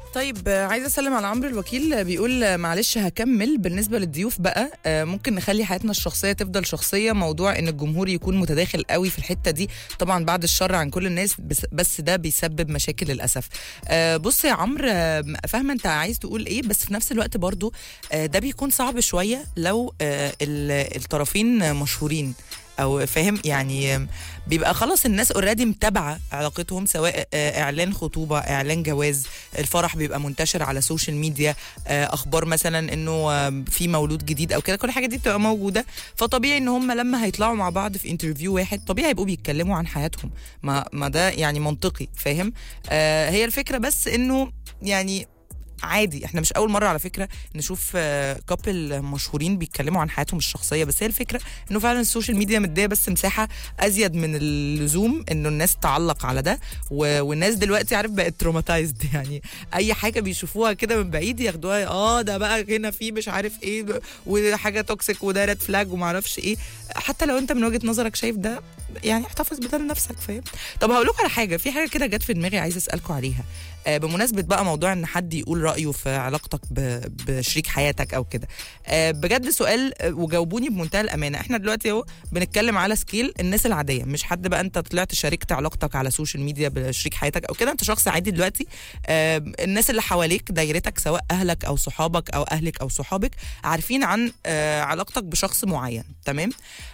طيب آه، عايزه اسلم على عمرو الوكيل آه، بيقول آه، معلش هكمل بالنسبه للضيوف بقى آه، ممكن نخلي حياتنا الشخصيه تفضل شخصيه موضوع ان الجمهور يكون متداخل قوي في الحته دي طبعا بعد الشر عن كل الناس بس, بس ده بيسبب مشاكل للاسف آه، بص يا عمرو آه، فاهمه انت عايز تقول ايه بس في نفس الوقت برضو آه، ده بيكون صعب شويه لو آه، ال- الطرفين مشهورين او فاهم يعني آم، بيبقى خلاص الناس اوريدي متابعه علاقتهم سواء آه، اعلان خطوبه اعلان جواز الفرح بيبقى منتشر على السوشيال ميديا آه، اخبار مثلا انه آه، في مولود جديد او كده كل الحاجات دي بتبقى موجوده فطبيعي ان هم لما هيطلعوا مع بعض في انترفيو واحد طبيعي يبقوا بيتكلموا عن حياتهم ما ما ده يعني منطقي فاهم آه هي الفكره بس انه يعني عادي احنا مش اول مره على فكره نشوف كابل مشهورين بيتكلموا عن حياتهم الشخصيه بس هي الفكره انه فعلا السوشيال ميديا مديه بس مساحه ازيد من اللزوم انه الناس تعلق على ده و- والناس دلوقتي عارف بقت تروماتايزد يعني اي حاجه بيشوفوها كده من بعيد ياخدوها اه ده بقى هنا في مش عارف ايه وحاجه توكسيك وده ريد فلاج ومعرفش ايه حتى لو انت من وجهه نظرك شايف ده يعني احتفظ بده لنفسك فاهم طب هقول لكم على حاجه في حاجه كده جت في دماغي عايزه اسالكم عليها آه بمناسبه بقى موضوع ان حد يقول رايه في علاقتك ب- بشريك حياتك او كده آه بجد سؤال آه، وجاوبوني بمنتهى الامانه احنا دلوقتي اهو بنتكلم على سكيل الناس العاديه مش حد بقى انت طلعت شاركت علاقتك على السوشيال ميديا بشريك حياتك او كده انت شخص عادي دلوقتي آه الناس اللي حواليك دايرتك سواء اهلك او صحابك او اهلك او صحابك عارفين عن آه علاقتك بشخص معين تمام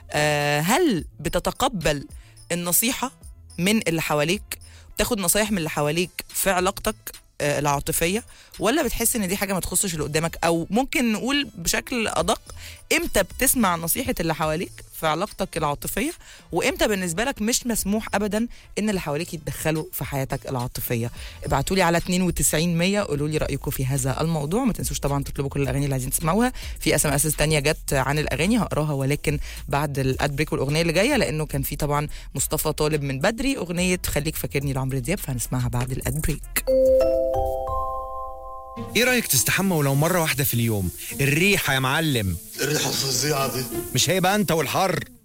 آه هل بتتقبل النصيحه من اللي حواليك تاخد نصايح من اللي حواليك في علاقتك آه، العاطفيه ولا بتحس ان دي حاجه ما تخصش اللي قدامك او ممكن نقول بشكل ادق امتى بتسمع نصيحه اللي حواليك في علاقتك العاطفيه وامتى بالنسبه لك مش مسموح ابدا ان اللي حواليك يتدخلوا في حياتك العاطفيه ابعتوا لي على 92 100 قولوا لي رايكم في هذا الموضوع ما تنسوش طبعا تطلبوا كل الاغاني اللي عايزين تسمعوها في اس ام اس تانية جت عن الاغاني هقراها ولكن بعد الاد بريك والاغنيه اللي جايه لانه كان في طبعا مصطفى طالب من بدري اغنيه خليك فاكرني لعمرو دياب فهنسمعها بعد الاد بريك ايه رايك تستحمى ولو مره واحده في اليوم الريحه يا معلم الريحة الفظيعة دي مش هيبقى انت والحر